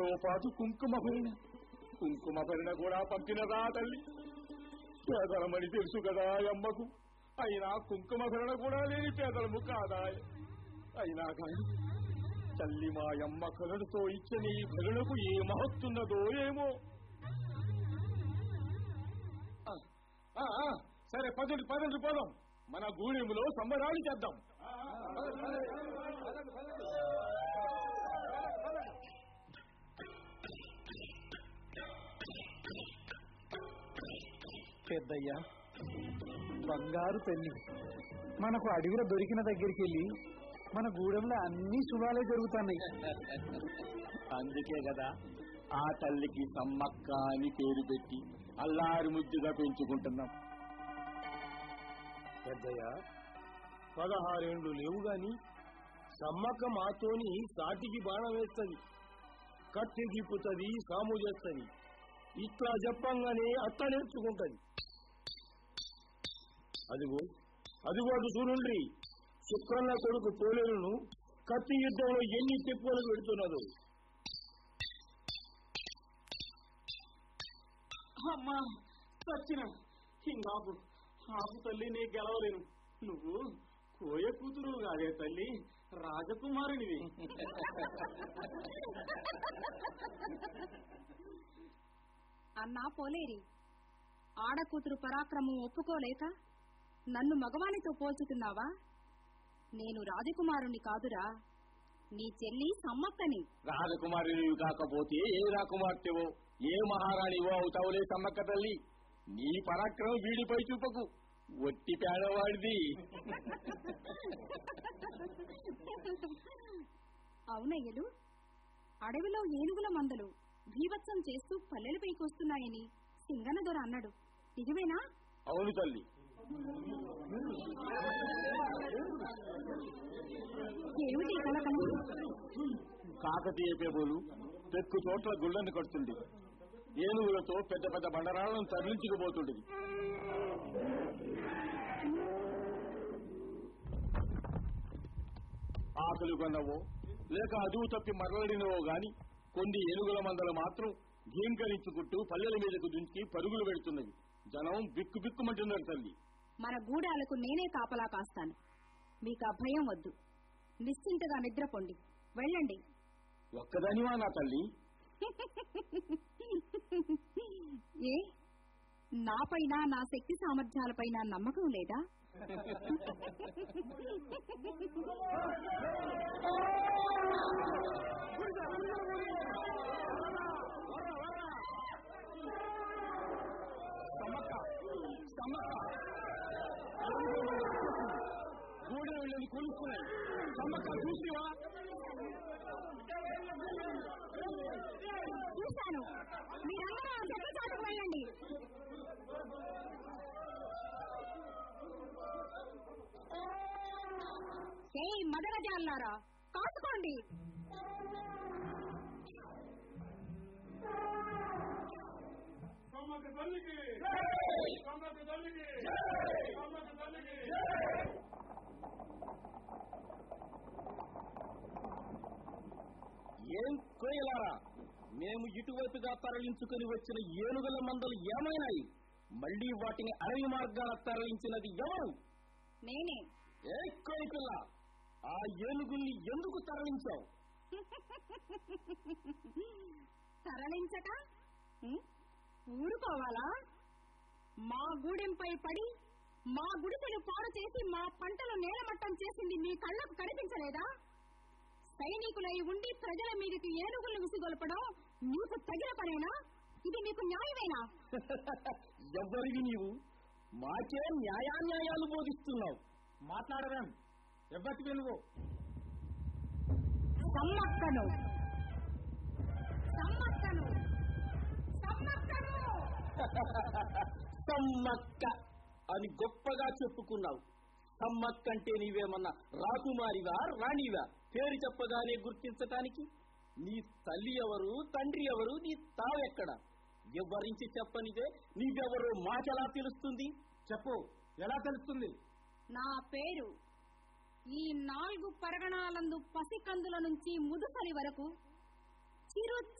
దాంతో పాటు కుంకుమ భరణ కుంకుమ భరణ కూడా పంపినదా తల్లి పేదలమని తెలుసు కదా అమ్మకు అయినా కుంకుమ భరణ కూడా లేని పేదలము కాదా అయినా కాని తల్లి మా అమ్మ కలలతో ఇచ్చిన ఈ భరణకు ఏ మహత్తున్నదో ఏమో ఆ, ఆ, ఆ, సరే పదండి పదండి పోదాం మన గూడెములో సంబరాలు చేద్దాం పెద్దయ్యా బంగారు తల్లి మనకు అడవిలో దొరికిన దగ్గరికి వెళ్ళి మన గూడెంలో అన్ని శుభాలే జరుగుతున్నాయి అందుకే కదా ఆ తల్లికి సమ్మక్క అని పేరు పెట్టి అల్లారి ముద్దుగా పెంచుకుంటున్నాం పెద్దయ్య పదహారేండ్లు లేవు గాని సమ్మక్క మాతోని సాటికి బాణం వేస్తది కత్తి గిప్పుతుంది సాము చేస్తది ఇట్లా చెప్పంగానే అత్త నేర్చుకుంటది అదిగో అదిగో అటు చూడండి శుక్రన్న కొడుకు పోలేరును కత్తి యుద్ధంలో ఎన్ని తెప్పులకు పెడుతున్నదో అమ్మా సచ్చిన హింగాపు ఆపు తల్లి నీ గెలవలేను నువ్వు కోయ కూతురు కాదే తల్లి రాజకుమారునివి అన్నా పోలేరి ఆడకూతురు పరాక్రమం ఒప్పుకోలేక నన్ను మగవానితో పోల్చుతున్నావా నేను రాజకుమారుని కాదురా నీ చెల్లి సమ్మక్కని రాజకుమారిని కాకపోతే ఏ రాకుమార్తెవో ఏ మహారాణివో అవుతావులే సమ్మక్క తల్లి నీ పరాక్రమం వీడిపై చూపకు ఒట్టి పేదవాడిది అవునయ్యలు అడవిలో ఏనుగుల మందలు భీవత్సం చేస్తూ పల్లెల పైకొస్తున్నాయని సింగన దొర అన్నాడు నిజమేనా అవును తల్లి ఏమిటి ఈ కలకలం కాకతీయ పేబోలు పెక్కు చోట్ల గుళ్ళను కడుతుంది ఏనుగులతో పెద్ద పెద్ద బండరాళ్లను తరలించుకుపోతుండేది ఆకలి కొన్నవో లేక అదువు తప్పి మరలడినవో గాని కొన్ని ఏనుగుల మందలు మాత్రం ఘీంకరించుకుంటూ పల్లెల మీదకు దుంచి పరుగులు పెడుతున్నవి జనం బిక్కు బిక్కుమంటున్నారు తల్లి మన గూడాలకు నేనే కాపలా కాస్తాను మీకు ఆ భయం వద్దు నిశ్చింతగా నిద్రపోండి వెళ్ళండి ఒక్కదానివా నా తల్లి ఏ నాపైన నా శక్తి సామర్థ్యాలపైన నమ్మకం లేదా సమ్మక్క సమ్మక్క గూడె వెళ్ళని కొలుస్తున్నాయి సమ్మక్క చూసివా చూశాను మీరందరూ ఆ చెట్ల చాటుకు వెళ్ళండి ఏయ్ మదరజాలారా కాసుకోండి ఏం కోయలారా మేము ఇటువైపుగా తరలించుకుని వచ్చిన ఏనుగుల మందలు ఏమైనాయి మళ్ళీ వాటిని అడవి మార్గాన తరలించినది ఎవరు నేనే ఏ కోయి పిల్ల ఆ ఏనుగుల్ని ఎందుకు తరలించావు తరలించక ఉం? ఊరుకోవాలా మా గూడెంపై పడి మా గుడిసెలు పాడు చేసి మా పంటలు నేలమట్టం చేసింది మీ కళ్ళకు కనిపించలేదా సైనికులై ఉండి ప్రజల మీదకి ఏనుగులు విసిగొల్పడం నీకు తగిన పనేనా ఇది నీకు న్యాయమేనా ఎవరివి నీవు మాకే న్యాయాన్యాయాలు బోధిస్తున్నావు మాట్లాడదాం ఎవరికి నువ్వు సమ్మక్కను సమ్మక్కను సమ్మక్కను సమ్మక్క అని గొప్పగా చెప్పుకున్నావు సమ్మక్క అంటే నీవేమన్నా రాకుమారివా రాణివా పేరు చెప్పగానే గుర్తించటానికి నీ తల్లి ఎవరు తండ్రి ఎవరు నీ తావెక్కడ వివరించి చెప్పనిదే నీవెవరో మాకెలా తెలుస్తుంది చెప్పు ఎలా తెలుస్తుంది నా పేరు ఈ నాలుగు పరగణాలందు పసికందుల నుంచి ముదుసలి వరకు చిరు